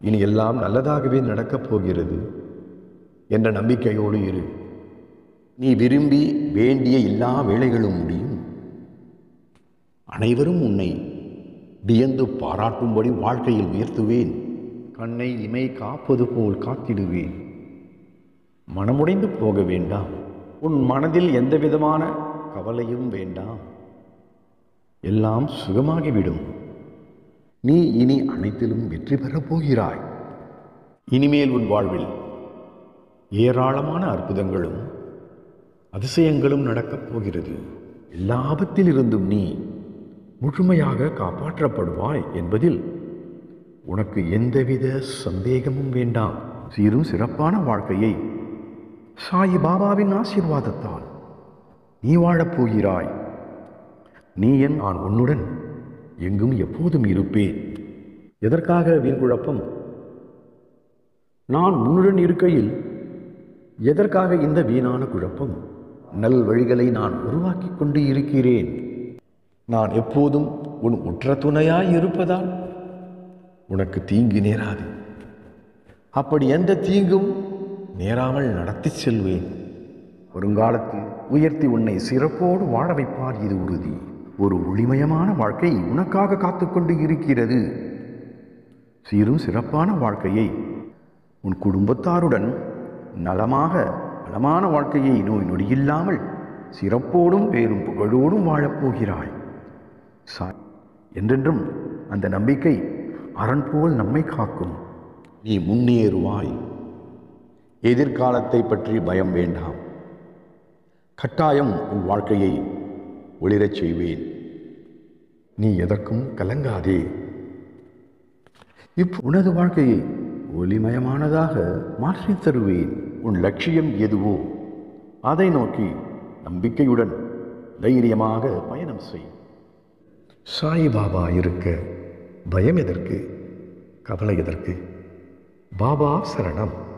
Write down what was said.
இனி எல்லாம் நல்லதாகவே நடக்கப் போகிறது என்ற நம்பிக்கையோடு இரு நீ விரும்பி வேண்டிய எல்லா வேலைகளும் முடியும் அனைவரும் உன்னை வியந்து பாராட்டும்படி வாழ்க்கையில் உயர்த்துவேன் கண்ணை இமை காப்பது போல் காத்திடுவேன் மனமுடைந்து போக வேண்டாம் உன் மனதில் எந்த விதமான கவலையும் வேண்டாம் எல்லாம் சுகமாகிவிடும் நீ இனி அனைத்திலும் வெற்றி பெறப் போகிறாய் இனிமேல் உன் வாழ்வில் ஏராளமான அற்புதங்களும் அதிசயங்களும் நடக்கப் போகிறது எல்லா ஆபத்திலிருந்தும் நீ முழுமையாக காப்பாற்றப்படுவாய் என்பதில் உனக்கு எந்தவித சந்தேகமும் வேண்டாம் சீரும் சிறப்பான வாழ்க்கையை சாயி பாபாவின் ஆசீர்வாதத்தால் நீ வாழப் போகிறாய் நீ என் நான் உன்னுடன் எங்கும் எப்போதும் இருப்பேன் எதற்காக வீண் குழப்பம் நான் உன்னுடன் இருக்கையில் எதற்காக இந்த வீணான குழப்பம் நல் வழிகளை நான் உருவாக்கி கொண்டு இருக்கிறேன் நான் எப்போதும் உன் உற்ற துணையாய் இருப்பதால் உனக்கு தீங்கு நேராது அப்படி எந்த தீங்கும் நேராமல் நடத்தி செல்வேன் வருங்காலத்தில் உயர்த்தி உன்னை சிறப்போடு வாழ வைப்பார் இது உறுதி ஒரு ஒளிமயமான வாழ்க்கை உனக்காக காத்துக்கொண்டு இருக்கிறது சீரும் சிறப்பான வாழ்க்கையை உன் குடும்பத்தாருடன் நலமாக நலமான வாழ்க்கையை நோய் நொடியில்லாமல் சிறப்போடும் பேரும் புகழோடும் வாழப்போகிறாய் சாய் என்றென்றும் அந்த நம்பிக்கை அரண் போல் நம்மை காக்கும் நீ முன்னேறுவாய் எதிர்காலத்தை பற்றி பயம் வேண்டாம் கட்டாயம் உன் வாழ்க்கையை ஒளிரச் செய்வேன் நீ எதற்கும் கலங்காதே இப் உனது வாழ்க்கையை ஒளிமயமானதாக மாற்றித் தருவேன் உன் லட்சியம் எதுவோ அதை நோக்கி நம்பிக்கையுடன் தைரியமாக பயணம் செய் சாய் பாபா இருக்க பயம் எதற்கு கவலை எதற்கு பாபா சரணம்